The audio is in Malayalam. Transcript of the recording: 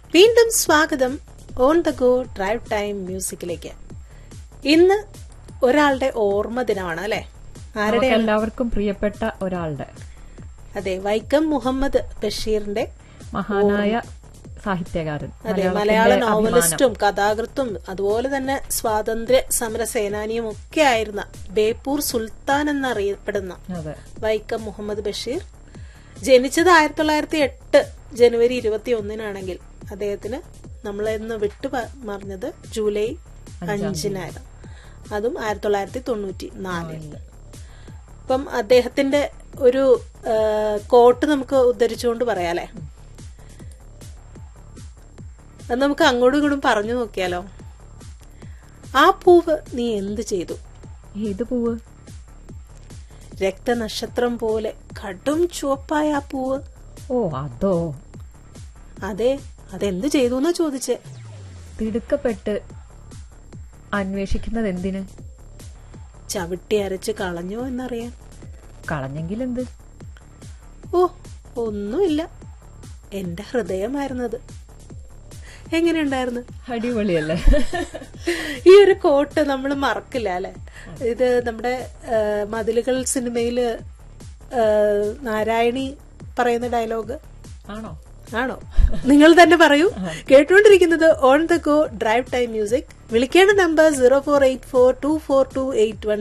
വീണ്ടും സ്വാഗതം on the go drive time മ്യൂസിക്കിലേക്ക് ഇന്ന് ഒരാളുടെ ഓർമ്മ ദിനമാണ് അല്ലെ ആരുടെ നമുക്ക് എല്ലാവർക്കും പ്രിയപ്പെട്ട ഒരാളുടെ അതെ വൈക്കം മുഹമ്മദ് ബഷീറിന്റെ മഹാനായ സാഹിത്യകാരൻ അതെ മലയാളത്തിന്റെ മലയാള അഭിമാനം. നോവലിസ്റ്റും കഥാകൃത്തും അതുപോലെ തന്നെ സ്വാതന്ത്ര്യ സമര സേനാനിയും ഒക്കെ ആയിരുന്ന ബേപ്പൂർ സുൽത്താൻ എന്നറിയപ്പെടുന്ന അതെ വൈക്കം മുഹമ്മദ് ബഷീർ ജനിച്ചത് ആയിരത്തി തൊള്ളായിരത്തി എട്ട് ജനുവരി ഇരുപത്തി ഒന്നിനാണെങ്കിൽ അദ്ദേഹത്തിന് നമ്മളിന്ന് വിട്ടു പ- മറിഞ്ഞത് ജൂലൈ അഞ്ചിനായിരുന്നു അതും ആയിരത്തി തൊള്ളായിരത്തി തൊണ്ണൂറ്റി നാലില് അപ്പം അദ്ദേഹത്തിന്റെ ഒരു ആ, കോട്ട് നമുക്ക് ഉദ്ധരിച്ചുകൊണ്ട് പറയാലേ അത് നമുക്ക് അങ്ങോട്ടും ഇങ്ങോട്ടും പറഞ്ഞു നോക്കിയാലോ ആ പൂവ് നീ എന്ത് ചെയ്തു ഏത് പൂവ് രക്തനക്ഷത്രം പോലെ കടും ചുവപ്പായ ആ പൂവ് ഓ അതോ അതെ അതെന്ത് ചെയ്തു എന്നാ ചോദിച്ചേ തിടുക്കപ്പെട്ട് അന്വേഷിക്കുന്നത് എന്തിന് ചവിട്ടി അരച്ച് കളഞ്ഞോ എന്നറിയാൻ കളഞ്ഞെങ്കിൽ എന്ത് ഓ ഒന്നുമില്ല എന്റെ ഹൃദയമായിരുന്നത് എങ്ങനെയുണ്ടായിരുന്നു അടിപൊളിയല്ലേ ഈ ഒരു കോട്ട് നമ്മൾ മറക്കില്ല അല്ലെ ഇത് നമ്മുടെ ആ, മതിലുകൾ സിനിമയില് ആ, നാരായണി പറയുന്ന ഡയലോഗ് ആണോ ആണോ നിങ്ങൾ തന്നെ പറയൂ കേട്ടുകൊണ്ടിരിക്കുന്നത് on the go drive time music വിളിക്കേണ്ട number zero four eight four two four two eight one